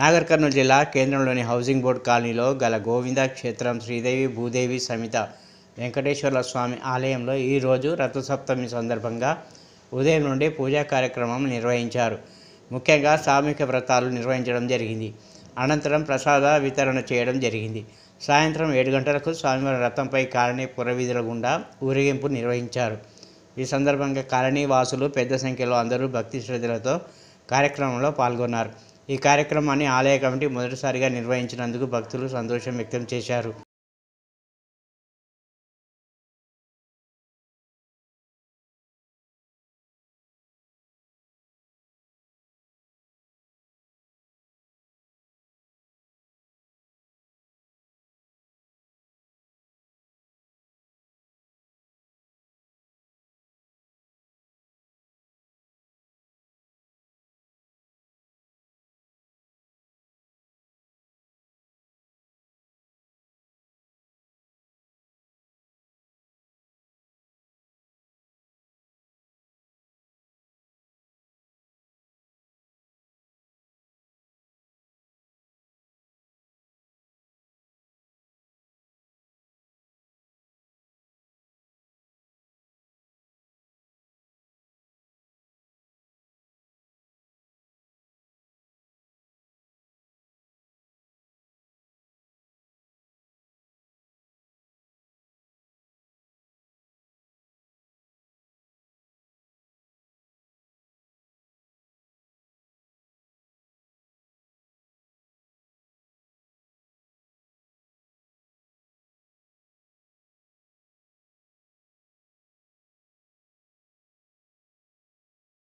నాగర్ కర్నూలు జిల్లా కేంద్రంలోని housing board కాలనీలో గల గోవింద క్షేత్రం శ్రీదేవి భూదేవి సమేత వెంకటేశ్వర స్వామి ఆలయంలో ఈరోజు రథసప్తమి సందర్భంగా ఉదయం నుండి పూజా కార్యక్రమం నిర్వహించారు ముఖ్యంగా సామూహిక వ్రతాలు నిర్వహించడం జరిగింది అనంతరం ప్రసాద వితరణ చేయడం జరిగింది సాయంత్రం ఏడు గంటలకు స్వామివారి రథంపై కాలనీ పురవీధుల గుండా ఊరేగింపు నిర్వహించారు ఈ సందర్భంగా కాలనీ వాసులు పెద్ద సంఖ్యలో అందరూ భక్తి శ్రద్ధలతో కార్యక్రమంలో పాల్గొన్నారు ఈ కార్యక్రమాన్ని ఆలయ కమిటీ మొదటిసారిగా నిర్వహించినందుకు భక్తులు సంతోషం వ్యక్తం చేశారు